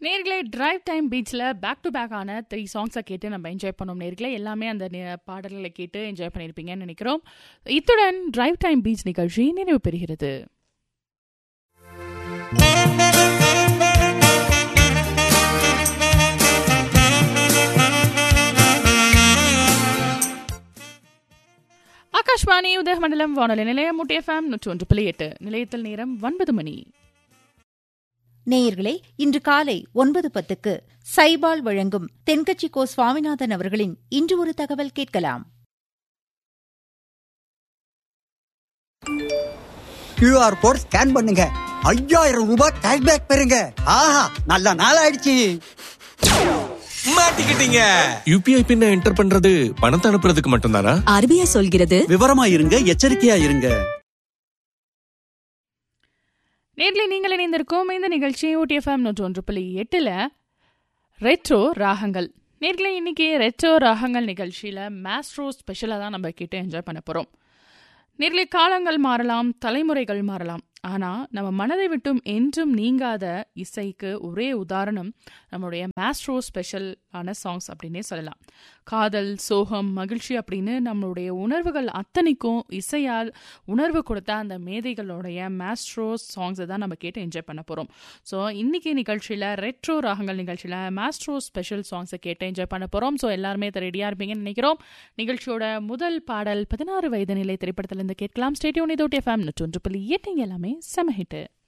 நேர்களே drive time பீச்சில் back to back ஆன த்ரீ சாங்ஸை கேட்டு நம்ம என்ஜாய் பண்ணோம் நேர்களே எல்லாமே அந்த நே- பாடல்களை கேட்டு என்ஜாய் பண்ணியிருப்பீங்கன்னு நினைக்கிறோம் இத்துடன் டிரைவ் டைம் பீச் நிகழ்ச்சி நிறைவு பெறுகிறது ஆகாஷ்வாணி உதயமண்டலம் வானொலி நிலையம் முட்டி எஃப்எம் நூற்றி ஒன்று புள்ளி எட்டு நிலையத்தில் நேரம் ஒன்பது மணி நேயர்களே இன்று காலை ஒன்பது பத்துக்கு சைபால் வழங்கும் தென்கட்சி கோ சுவாமிநாதன் அவர்களின் இன்று ஒரு தகவல் கேட்கலாம் கியூஆர் கோட் ஸ்கேன் பண்ணுங்க ஐயாயிரம் ரூபாய் கேஷ்பேக் பெறுங்க ஆஹா நல்ல நாள் ஆயிடுச்சு மாட்டிக்கிட்டீங்க யூபிஐ பின்ன என்டர் பண்றது பணத்தை அனுப்புறதுக்கு மட்டும்தானா ஆர்பிஐ சொல்கிறது விவரமா இருங்க எச்சரிக்கையா இருங்க நேர்களை நீங்கள் இணைந்திருக்கும் இந்த நிகழ்ச்சி ஓடிஎஃப்எம் நூற்றி ஒன்று புள்ளி எட்டில் ரெட்ரோ ராகங்கள் நேர்களை இன்னைக்கு ரெட்ரோ ராகங்கள் நிகழ்ச்சியில் மேஸ்ட்ரோ ஸ்பெஷலாக தான் நம்ம கிட்ட என்ஜாய் பண்ண போகிறோம் நேர்களை காலங்கள் மாறலாம் தலைமுறைகள் மாறலாம் ஆனால் நம்ம மனதை விட்டும் என்றும் நீங்காத இசைக்கு ஒரே உதாரணம் நம்மளுடைய மேஸ்ட்ரோ ஸ்பெஷல் ஆன சாங்ஸ் அப்படின்னே சொல்லலாம் காதல் சோகம் மகிழ்ச்சி அப்படின்னு நம்மளுடைய உணர்வுகள் அத்தனைக்கும் இசையால் உணர்வு கொடுத்த அந்த மேதைகளுடைய மேஸ்ட்ரோ சாங்ஸை தான் நம்ம கேட்டு என்ஜாய் பண்ண போகிறோம் ஸோ இன்னைக்கு நிகழ்ச்சியில் ரெட்ரோ ராகங்கள் நிகழ்ச்சியில் மேஸ்ட்ரோ ஸ்பெஷல் சாங்ஸை கேட்டு என்ஜாய் பண்ண போகிறோம் ஸோ எல்லாருமே ரெடியாக இருப்பீங்கன்னு நினைக்கிறோம் நிகழ்ச்சியோட முதல் பாடல் பதினாறு வயது நிலை திரைப்படத்திலிருந்து கேட்கலாம் ஸ்டேடியோன் இதோட்டி எஃப்எம் நூற்றி ஒன்று புள்ளி எட்டு இங்க எல்லாமே செம ஹிட்டு